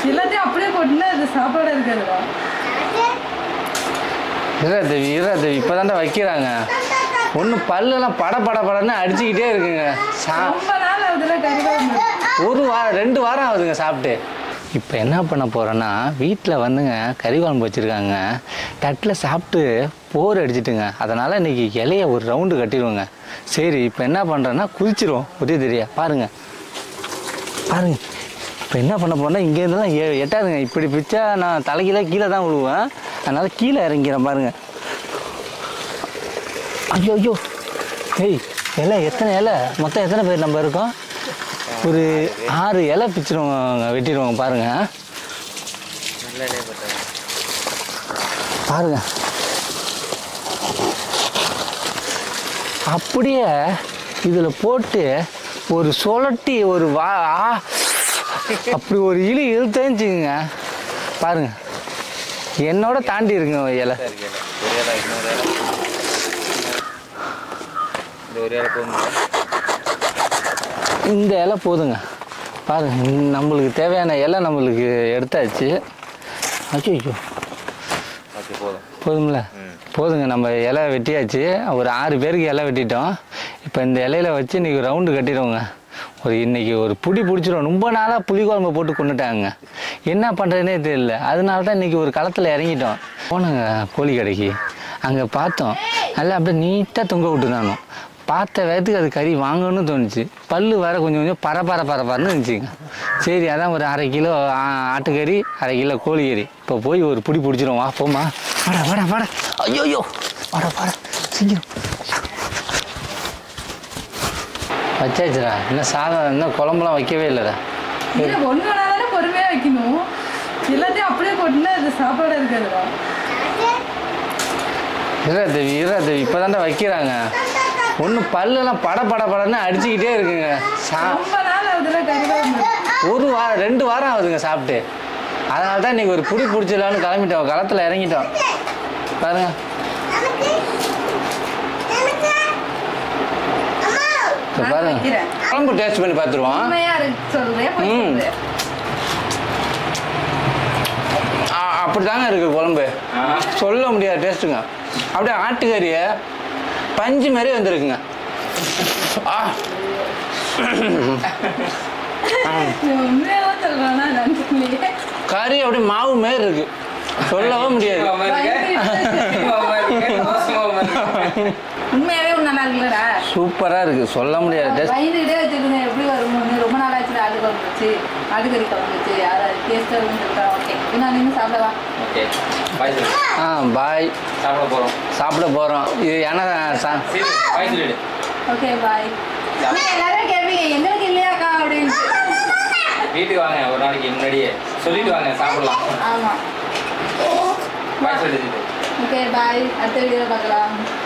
எல்லாத்தையும் அப்படியே கொட்டினா அது சாப்பாடு இருக்காதுடா இரா தேவி இரா தேவி இப்போ தாண்டா வைக்கிறாங்க ஒன்று பல்லெல்லாம் பட பட படன்னு அடிச்சுக்கிட்டே இருக்குங்க சா ரொம்ப நாள் அதுல கறி குழம்பு ஒரு வாரம் ரெண்டு வாரம் ஆகுதுங்க சாப்பிட்டு இப்போ என்ன பண்ண போகிறேன்னா வீட்டில் வந்துங்க கறி குழம்பு வச்சுருக்காங்க தட்டில் சாப்பிட்டு போர் அடிச்சிட்டுங்க அதனால் இன்னைக்கு இலைய ஒரு ரவுண்டு கட்டிடுவோங்க சரி இப்போ என்ன பண்ணுறேன்னா குதிச்சிரும் ஒரே தெரியா பாருங்க பாருங்க இப்போ என்ன பண்ண போறேன்னா இங்கேருந்துலாம் எ எட்டாதுங்க இப்படி பிச்சா நான் தலைக்கீழ கீழே தான் விழுவேன் அதனால் கீழே இறங்கிறேன் பாருங்க ஐயோ ஐயோ ஏய் இலை எத்தனை இலை மொத்தம் எத்தனை பேர் நம்ம இருக்கோம் ஒரு ஆறு இலை பிச்சிருவாங்க வெட்டிடுவாங்க பாருங்க பாருங்க அப்படியே இதில் போட்டு ஒரு சுழட்டி ஒரு வா ஆ, அப்படி ஒரு இழு இழுத்தேச்சுங்க பாருங்க என்னோட தாண்டி இருக்குங்க இலை ஒரு இலை இன்னொரு இலை இந்த ஒரு இலை போதும் இந்த இலை போதுங்க பாருங்க இந்த நம்மளுக்கு தேவையான இலை நம்மளுக்கு எடுத்தாச்சு ஐயோ ஓகே போதும் போதும்ல போதுங்க நம்ம இலை வெட்டியாச்சு ஒரு ஆறு பேருக்கு இலை வெட்டிட்டோம் இப்போ இந்த இலையில வச்சு இன்னைக்கு ரவுண்டு கட்டிடுவோங்க ஒரு இன்னைக்கு ஒரு புடி பிடிச்சிரும் ரொம்ப நாளாக புளிக்குழம்பு போட்டு கொண்டுட்டாங்க என்ன பண்ணுறதுனே தெரியல அதனால தான் இன்னைக்கு ஒரு களத்தில் இறங்கிட்டோம் போனோங்க கோழி கடைக்கு அங்கே பார்த்தோம் நல்லா அப்படியே நீட்டாக தொங்க விட்டுருந்தானோ பார்த்த வேகத்துக்கு அது கறி வாங்கணும்னு தோணுச்சு பல்லு வேற கொஞ்சம் கொஞ்சம் பர பர பர பரன்னு இருந்துச்சுங்க சரி அதான் ஒரு அரை கிலோ ஆ- ஆட்டுக்கறி அரை கிலோ கோழிக்கறி இப்போ போய் ஒரு புடி பிடிச்சிரும் வா போமா வாடா வாடா வாடா ஐயோ வாடா வாடா சீக்கிரம் வச்சாச்சுடா இன்னும் சாதம் இன்னும் குழம்புலாம் வைக்கவே இல்லைடா இல்லை ஒன்று தானே பொறுமையாக வைக்கணும் எல்லாத்தையும் அப்படியே கொட்டினா அது சாப்பாடு இருக்காதுடா இரா தேவி இரா தேவி இப்போ தாண்டா வைக்கிறாங்க ஒன்று பல்லெல்லாம் பட பட படன்னு அடிச்சுக்கிட்டே இருக்குங்க சா ரொம்ப நாள் அதுல கறி குழம்பு ஒரு வாரம் ரெண்டு வாரம் ஆகுதுங்க சாப்பிட்டு அதனால தான் இன்னைக்கு ஒரு புடி பிடிச்சிடலான்னு கிளம்பிட்டோம் களத்தில் இறங்கிட்டோம் பாருங்க இப்போ நான் பாருங்க வைக்கிறேன். குழம்பு டேஸ்ட் பண்ணி பார்த்துருவோம் உண்மையா இருக்கு சொல்றேன் போய் ம். சொல்றேன். அப்படி தாங்க இருக்கு குழம்பு சொல்ல முடியாத டேஸ்ட்டுங்க அப்படியே ஆட்டுக்கறியை பஞ்சு மாதிரி வந்திருக்குங்க ஆ நீ உண்மையா தான் சொல்றானா நன்றியே கறி அப்படியே மாவு மாதிரி இருக்கு சொல்லவே முடியாது உண்மையாவே ஒண்ணு நல்லா இருக்குல்லடா சூப்பராக இருக்கு சொல்ல முடியாது டேஸ்ட் பயந்துகிட்டே வச்சிருந்தேன் எப்படி வரும்னு ரொம்ப நாள் ஆச்சு ஆடு குழம்பு வச்சு ஆட்டுக்கறி குழம்பு வச்சு அதை டேஸ்ட்டாக இருக்குன்னு சொல்லிட்டா ஓகே என்ன நீங்க சாப்பிடலாம் ஓகே பாய் சொல்லு ஆ பாய் சாப்பிட போகிறோம் சாப்பிட போகிறோம் இது ஏன்னா சா- சரி பாய் சொல்லிடு ஓகே பாய் எல்லாரும் கேட்பீங்க எங்களுக்கு இல்லையாக்கா அப்படின்னு வீட்டுக்கு வாங்க ஒரு நாளைக்கு முன்னாடியே சொல்லிட்டு வாங்க சாப்பிடலாம் ஆமா பாய் சொல்லிட்டு ஓகே பாய் அடுத்த வீடியோவில் பார்க்கலாம்